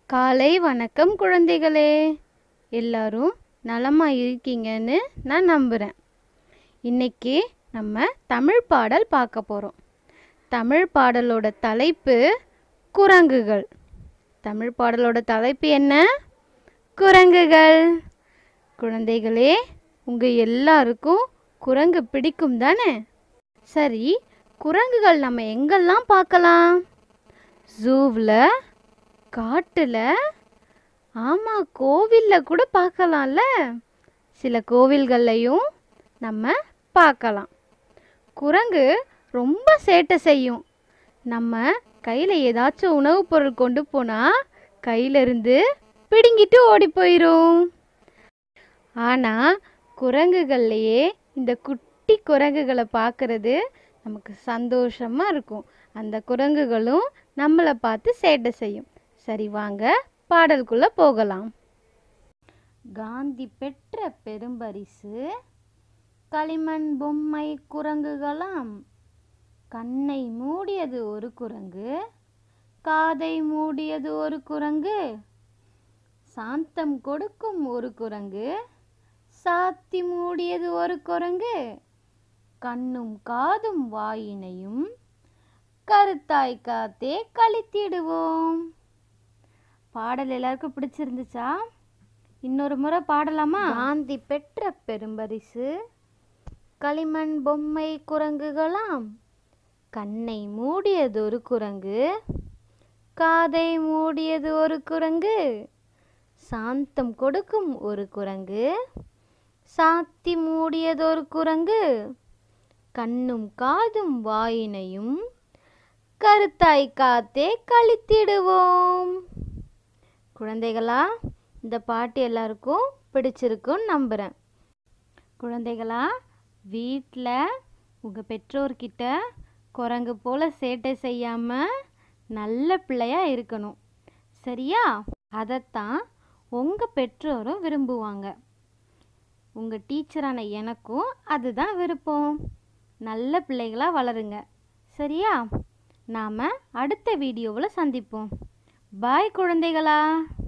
காலை வணக்கம் குழந்தைகளே எல்லாரும் நலமா இருக்கீங்கன்னு நான் நம்புகிறேன் இன்னைக்கு நம்ம தமிழ் பாடல் பார்க்க போகிறோம் தமிழ் பாடலோட தலைப்பு குரங்குகள் தமிழ் பாடலோட தலைப்பு என்ன குரங்குகள் குழந்தைகளே உங்கள் எல்லாருக்கும் குரங்கு பிடிக்கும் தானே சரி குரங்குகள் நம்ம எங்கெல்லாம் பார்க்கலாம் ஜூவில் காட்டில் ஆமாம் கோவிலில் கூட பார்க்கலாம்ல சில கோவில்கள்லையும் நம்ம பார்க்கலாம் குரங்கு ரொம்ப சேட்டை செய்யும் நம்ம கையில் ஏதாச்சும் உணவுப் பொருள் கொண்டு போனால் கையிலிருந்து பிடுங்கிட்டு ஓடி போயிடும் ஆனால் குரங்குகள்லையே இந்த குட்டி குரங்குகளை பார்க்கறது நமக்கு சந்தோஷமாக இருக்கும் அந்த குரங்குகளும் நம்மளை பார்த்து சேட்டை செய்யும் சரி வாங்க பாடலுக்குள்ளே போகலாம் காந்தி பெற்ற பெரும்பரிசு களிமண் பொம்மை குரங்குகளாம் கண்ணை மூடியது ஒரு குரங்கு காதை மூடியது ஒரு குரங்கு சாந்தம் கொடுக்கும் ஒரு குரங்கு சாத்தி மூடியது ஒரு குரங்கு கண்ணும் காதும் வாயினையும் கருத்தாய் காத்தே கழித்திடுவோம் பாடல் எல்லாருக்கும் பிடிச்சிருந்துச்சா இன்னொரு முறை பாடலாமா காந்தி பெற்ற பெரும்பரிசு களிமண் பொம்மை குரங்குகளாம் கண்ணை மூடியது ஒரு குரங்கு காதை மூடியது ஒரு குரங்கு சாந்தம் கொடுக்கும் ஒரு குரங்கு சாத்தி மூடியது ஒரு குரங்கு கண்ணும் காதும் வாயினையும் கருத்தாய் காத்தே கழித்திடுவோம் குழந்தைகளா இந்த பாட்டு எல்லாருக்கும் பிடிச்சிருக்குன்னு நம்புகிறேன் குழந்தைகளா வீட்டில் உங்கள் பெற்றோர்கிட்ட குரங்கு போல் சேட்டை செய்யாமல் நல்ல பிள்ளையா இருக்கணும் சரியா அதைத்தான் உங்கள் பெற்றோரும் விரும்புவாங்க உங்கள் டீச்சரான எனக்கும் அதுதான் விருப்பம் நல்ல பிள்ளைகளாக வளருங்க சரியா நாம் அடுத்த வீடியோவில் சந்திப்போம் பாய் குழந்தைகளா